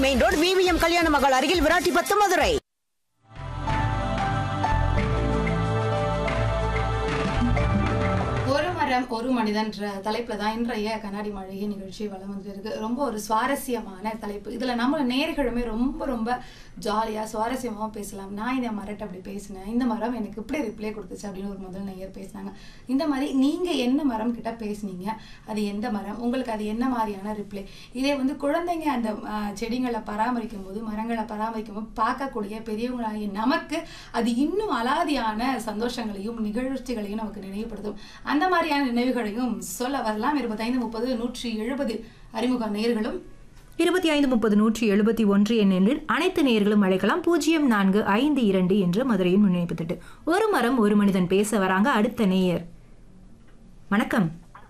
Main road VVM கல்யாண மகள் அருகில் விராட்டிபத்து மதுரை ஒரு மரம் ஒரு மனிதன்ற தலைப்புல தான் இன்றைய கண்ணாடி மழைய நிகழ்ச்சி வளம் வந்துருக்கு ரொம்ப ஒரு சுவாரஸ்யமான தலைப்பு இதுல நம்ம நேர்களுமே ரொம்ப ரொம்ப ஜாலியா சுவாரஸ்யமாவும் பேசலாம் நான் இந்த மரத்தை அப்படி பேசினேன் இந்த மரம் எனக்கு இப்படி ரிப்ளை கொடுத்துச்சு அப்படின்னு ஒரு முதல் நேயர் பேசினாங்க இந்த மாதிரி நீங்க என்ன மரம் கிட்ட பேசுனீங்க அது எந்த மரம் உங்களுக்கு அது என்ன மாதிரியான ரிப்ளை இதே வந்து குழந்தைங்க அந்த ஆஹ், செடிகளை பராமரிக்கும் போது மரங்களை பராமரிக்கும் போது பார்க்கக்கூடிய பெரியவங்களாகிய நமக்கு அது இன்னும் அலாதியான சந்தோஷங்களையும் நிகழ்ச்சிகளையும் நமக்கு நினைவுபடுத்தும் அந்த மாதிரியான நினைவுகளையும் சொல்ல வரலாம் இருபத்தைந்து முப்பது நூற்றி எழுபது அறிமுக நேர்களும் இருபத்தி ஐந்து முப்பது நூற்றி எழுபத்தி ஒன்று எண்ணில் அனைத்து நேயர்களும் அழைக்கலாம் பூஜ்ஜியம் நான்கு ஐந்து இரண்டு என்று மதுரையின் முன்னிணைப்பு ஒரு மரம் ஒரு மனிதன் பேச வராங்க அடுத்த நேயர் வணக்கம்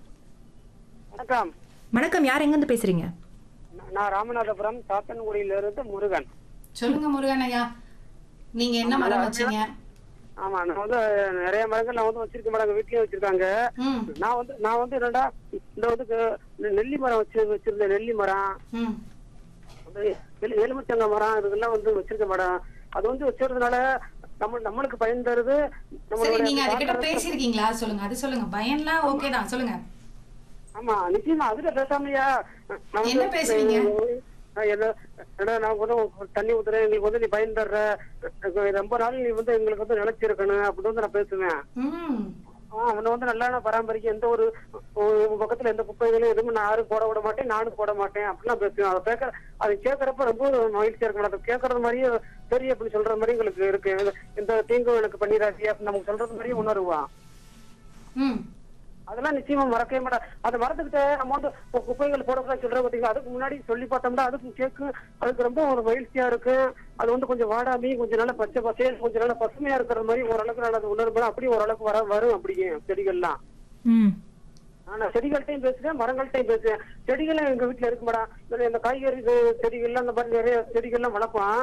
வணக்கம் வணக்கம் யார் எங்கிருந்து பேசுறீங்க நான் நான் ராமநாதபுரம் சாத்தன்குடியிலிருந்து முருகன் சொல்லுங்க முருகன் ஐயா நீங்க என்ன மரம் வச்சீங்க ஆமா நான் வந்து நிறைய மரங்கள் நான் வந்து வச்சிருக்க மேடம் வீட்லயும் வச்சிருக்காங்க ம் நான் வந்து நான் வந்து என்னடா இந்த வந்து க- இந்த நெல்லி மரம் வச்சு வச்சிருந்தேன் நெல்லி மரம் ம் வந்து எலு- எலுமிச்சங்க மரம் இதெல்லாம் வந்து வச்சிருக்க மேடம் அது வந்து வச்சிருந்தனால நம்ம நம்மளுக்கு பயன் தருது சரி நீங்க நம்மளுடைய அதுகிட்ட பேசியிருக்கீங்களா சொல்லுங்க அது சொல்லுங்க பயன்லாம் ஓகே தான் சொல்லுங்க ஆமா நிச்சயமா அதுல பேசாமையா நான் வந்து- என்ன பேசுவீங்க? நான் என்ன- என்னடா நான் வந்து உனக்கு தண்ணி ஊத்துறேன் எங்களுக்கு வந்து நீ பயன் தர்ற ரொம்ப நாள் நீ வந்து எங்களுக்கு வந்து நிலைச்சிருக்கணும் அப்படின்னு வந்து நான் பேசுவேன் ம் ஆஹ் அவனை வந்து நல்லா நான் பராமரிக்க எந்த ஒரு உன் பக்கத்துல எந்த குப்பைகளும் எதுவும் நான் யாரும் போட விட மாட்டேன் நானும் போட மாட்டேன் அப்படிலாம் பேசுவேன் அதை கேட்கற அதை கேட்கறப்ப ரொம்ப ஒரு மகிழ்ச்சியா இருக்கும் அதை கேட்கறது மாதிரியே சரி அப்படி சொல்ற மாதிரி எங்களுக்கு இருக்கு எந்த தீங்கும் எனக்கு பண்ணிடாது அப்படின்னு நமக்கு சொல்றது மாதிரியே உணர்வான் ம் அதெல்லாம் நிச்சயமா மறக்கவே மாட்டேன் அந்த மரத்துக்கிட்ட நம்ம வந்து இப்போ குப்பைகள் போடக்கூடாது சொல்ற பாத்தீங்களா அதுக்கு முன்னாடி சொல்லி பார்த்தோம்னா அதுக்கு கேட்கும் அதுக்கு ரொம்ப ஒரு மகிழ்ச்சியா இருக்கு அது வந்து கொஞ்சம் வாடாமி கொஞ்சம் நல்லா பச்சை பசேல் கொஞ்சம் நல்லா பசுமையா இருக்கிற மாதிரி ஓரளவுக்கு நான் அது உணர்வு அப்படி ஓரளவுக்கு வர வரும் அப்படியே செடிகள்லாம் ம் ஆனா செடிகள்கிட்டயும் பேசுறேன் மரங்கள்கிட்டயும் பேசுறேன் செடிகளும் எங்க வீட்டுல இருக்கு மேடம் இந்த காய்கறி இது செடிகள்லாம் இந்த மாதிரி நிறைய செடிகள்லாம் வளர்ப்பான்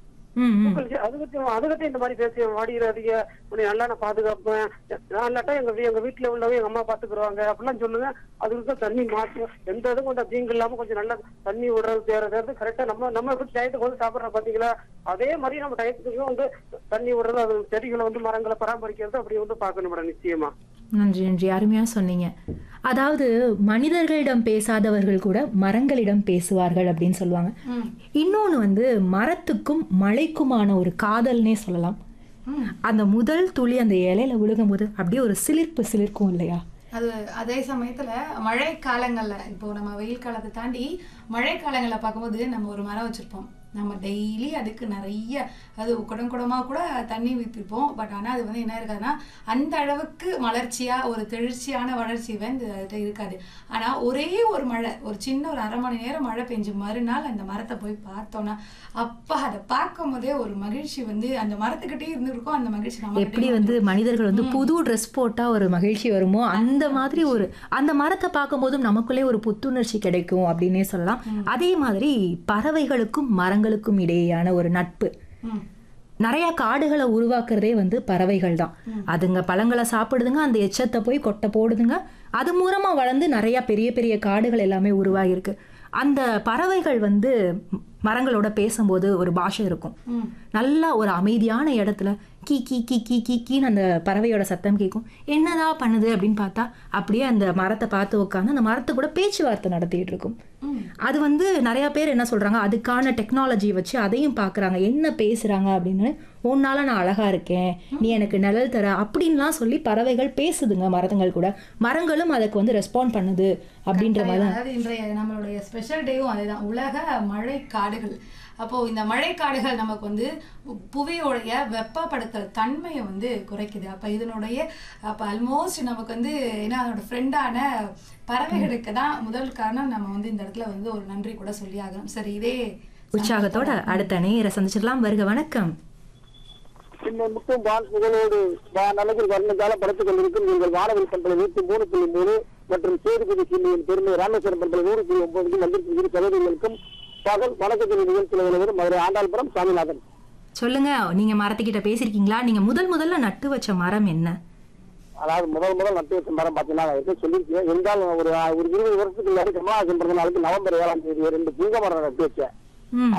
ம் ம் அதுக்கிட்ட அதுக்கிட்ட இந்த மாதிரி பேசுவேன் வாடிடாதீங்க உன்னை நல்லா நான் பாதுகாப்பேன் நான் இல்லாட்டா எங்க வீ- எங்க வீட்டுல உள்ளவங்க எங்க அம்மா பாத்துக்குருவாங்க அப்படிலாம் சொல்லுங்க அதுக்கு தண்ணி மாற்றும் எந்த இதுவும் கொஞ்சம் தீங்கு இல்லாம கொஞ்சம் நல்லா தண்ணி விடுறது தேறது கரெக்டா நம்ம நம்ம எப்படி டயத்துக்கு வந்து சாப்பிடுறோம் பாத்தீங்களா அதே மாதிரி நம்ம டயத்துக்கு வந்து தண்ணி விடுறது அது செடிகளை வந்து மரங்களை பராமரிக்கிறது அப்படி வந்து பாக்கணும் மேடம் நிச்சயமா நன்றி நன்றி அருமையா சொன்னீங்க அதாவது மனிதர்களிடம் பேசாதவர்கள் கூட மரங்களிடம் பேசுவார்கள் அப்படின்னு சொல்லுவாங்க ம் இன்னொன்று வந்து மரத்துக்கும் மழைக்குமான ஒரு காதல்னே சொல்லலாம் ம் அந்த முதல் துளி அந்த இலையில விழுகும்போது அப்படியே ஒரு சிலிர்ப்பு சிலிர்க்கும் இல்லையா அது அதே சமயத்துல மழை காலங்கள்ல இப்போ நம்ம வெயில் காலத்தை தாண்டி மழை காலங்கள்ல பார்க்கும்போது நம்ம ஒரு மரம் வச்சிருப்போம் நம்ம டெய்லி அதுக்கு நிறைய அது குடம் குடமா கூட தண்ணி ஊற்றிருப்போம் பட் ஆனா அது வந்து என்ன இருக்காதுன்னா அந்த அளவுக்கு மலர்ச்சியா ஒரு தெளிர்ச்சியான வளர்ச்சி வந்து அதுகிட்ட இருக்காது ஆனா ஒரே ஒரு மழை ஒரு சின்ன ஒரு அரை மணி நேரம் மழை பெஞ்சு மறுநாள் அந்த மரத்தை போய் பார்த்தோம்னா அப்பா அதை பார்க்கும் போதே ஒரு மகிழ்ச்சி வந்து அந்த மரத்துக்கிட்டே இருந்திருக்கும் அந்த மகிழ்ச்சி நம்ம எப்படி வந்து மனிதர்கள் வந்து புது ட்ரெஸ் போட்டா ஒரு மகிழ்ச்சி வருமோ அந்த மாதிரி ஒரு அந்த மரத்தை பார்க்கும்போதும் நமக்குள்ளே ஒரு புத்துணர்ச்சி கிடைக்கும் அப்படின்னே சொல்லலாம் அதே மாதிரி பறவைகளுக்கும் மரங்களுக்கும் இடையேயான ஒரு நட்பு ம் நிறைய காடுகளை உருவாக்குறதே வந்து பறவைகள் தான் அதுங்க பழங்களை சாப்பிடுதுங்க அந்த எச்சத்தை போய் கொட்டை போடுதுங்க அது மூலமா வளர்ந்து நிறைய பெரிய பெரிய காடுகள் எல்லாமே உருவாகியிருக்கு அந்த பறவைகள் வந்து மரங்களோட பேசும்போது ஒரு பாஷை இருக்கும் ம் நல்லா ஒரு அமைதியான இடத்துல கீ கீ கீ கீ கீ கீன்னு அந்த பறவையோட சத்தம் கேட்கும் என்னடா பண்ணுது அப்படின்னு பார்த்தா அப்படியே அந்த மரத்தை பார்த்து உட்காந்து அந்த மரத்தை கூட பேச்சுவார்த்தை நடத்திட்டு இருக்கும் ம் அது வந்து நிறைய பேர் என்ன சொல்றாங்க அதுக்கான டெக்னாலஜி வச்சு அதையும் பார்க்கறாங்க என்ன பேசுறாங்க அப்படின்னு உன்னால நான் அழகா இருக்கேன் நீ எனக்கு நிழல் தர அப்படின்லாம் சொல்லி பறவைகள் பேசுதுங்க மரங்கள் கூட மரங்களும் அதுக்கு வந்து ரெஸ்பாண்ட் பண்ணுது அப்படின்ற மாதிரி தான் அதாவது இன்றைய நம்மளுடைய ஸ்பெஷல் டேவும் அதேதான் உலக மழை காடுகள் அப்போ இந்த மழை காடுகள் நமக்கு வந்து பு- புவியோடைய வெப்பப்படுத்தல் தன்மையை வந்து குறைக்குது அப்ப இதனுடைய அப்ப ஆல்மோஸ்ட் நமக்கு வந்து என்ன அதோட ஃப்ரெண்டான பறவைகளுக்கு தான் முதல் காரணம் நம்ம வந்து இந்த இடத்துல வந்து ஒரு நன்றி கூட சொல்லி ஆகணும் சரி இதே உற்சாகத்தோட அடுத்த நேர சந்திச்சிடலாம் வருக வணக்கம் இந்த முட்டும் பால் புகழோடு நல்லதில் வர்ணஜால படுத்துக் கொண்டிருக்கும் நீங்கள் வானவில் பண்பலை நூத்தி மூணு புள்ளி மூணு மற்றும் சேதுபதி சில்லியின் பெருமை ராமேஸ்வரம் பண்பலை நூறு புள்ளி ஒன்பதுக்கு வந்திருக்கிற சகோதரிகளுக்கும் பகல் வணக்கத்தின் நிகழ்ச்சியில் வருவது மதுரை ஆண்டாள்புரம் சாமிநாதன் சொல்லுங்க நீங்க மரத்துக்கிட்ட பேசியிருக்கீங்களா நீங்க முதல் முதல்ல நட்டு வச்ச மரம் என்ன அதாவது முதல் முதல் நட்டு வச்ச மரம் பாத்தீங்கன்னா நான் ஏற்கனவே சொல்லியிருக்கேன் இருந்தாலும் ஒரு ஒரு இருபது வருஷத்துக்கு முன்னாடி கமலஹாசன் பிறந்த நாளுக்கு நவம்பர் ஏழாம் தேதி ரெண்டு புங்க மரம் நட்டு வச்சேன் ம்